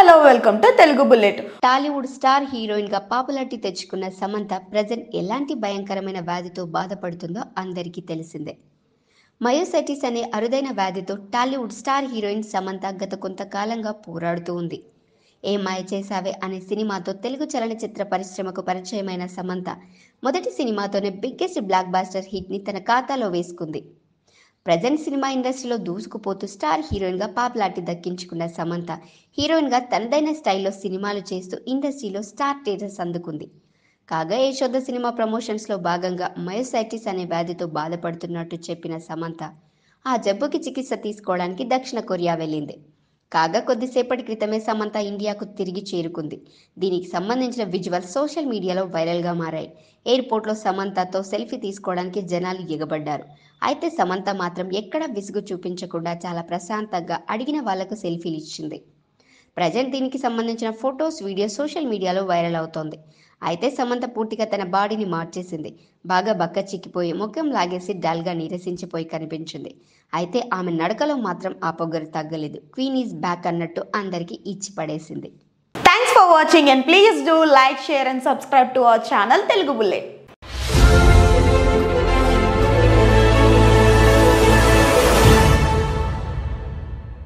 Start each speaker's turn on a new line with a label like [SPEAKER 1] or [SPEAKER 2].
[SPEAKER 1] hello welcome to Telugu bullet
[SPEAKER 2] Tollywood star heroine గా popularity తెచ్చుకున్న Samantha present ఎలాంటి భయంకరమైన వ్యాధితో బాధపడుతుందో అందరికీ తెలిసిందే మయోసైటిస్ అనే అరుదైన వ్యాధితో టాలీవుడ్ స్టార్ హీరోయిన్ సమంత గత కొంతకాలంగా పోరాడుతూ ఉంది ఏ మాయ చేసావే అనే సినిమాతో తెలుగు చలనచిత్ర పరిశ్రమకు పరిచయమైన సమంత మొదటి సినిమాతోనే బిగ్గెస్ట్ బ్లాక్ బాస్టర్ హిట్ ని తన ఖాతాలో వేసుకుంది ప్రజెంట్ సినిమా ఇండస్ట్రీలో దూసుకుపోతూ స్టార్ హీరోయిన్గా పాపులారిటీ దక్కించుకున్న సమంత హీరోయిన్గా తనదైన స్టైల్లో సినిమాలు చేస్తూ ఇండస్ట్రీలో స్టార్ స్టేటస్ అందుకుంది కాగా యశోద సినిమా ప్రమోషన్స్లో భాగంగా మయోసైటిస్ అనే వ్యాధితో బాధపడుతున్నట్టు చెప్పిన సమంత ఆ జబ్బుకి చికిత్స తీసుకోవడానికి దక్షిణ కొరియా వెళ్ళింది కాగా కొద్దిసేపటి క్రితమే సమంత ఇండియాకు తిరిగి చేరుకుంది దీనికి సంబంధించిన విజువల్ సోషల్ మీడియాలో వైరల్గా మారాయి ఎయిర్పోర్ట్లో సమంతతో సెల్ఫీ తీసుకోవడానికి జనాలు ఎగబడ్డారు అయితే సమంత మాత్రం ఎక్కడా విసుగు చూపించకుండా చాలా ప్రశాంతంగా అడిగిన వాళ్లకు సెల్ఫీలు ఇచ్చింది ప్రజెంట్ దీనికి సంబంధించిన ఫొటోస్ వీడియో సోషల్ మీడియాలో వైరల్ అవుతోంది అయితే సమంత పూర్తిగా తన బాడీని మార్చేసింది బాగా బక్క చిక్కిపోయి ముఖం లాగేసి డల్గా నీరసించిపోయి కనిపించింది అయితే ఆమె నడకలో మాత్రం ఆ పొగరు తగ్గలేదు క్వీన్ ఈజ్ బ్యాక్ అన్నట్టు అందరికీ ఇచ్చి పడేసింది
[SPEAKER 1] thanks for watching and please do like share and subscribe to our channel Telugu bullet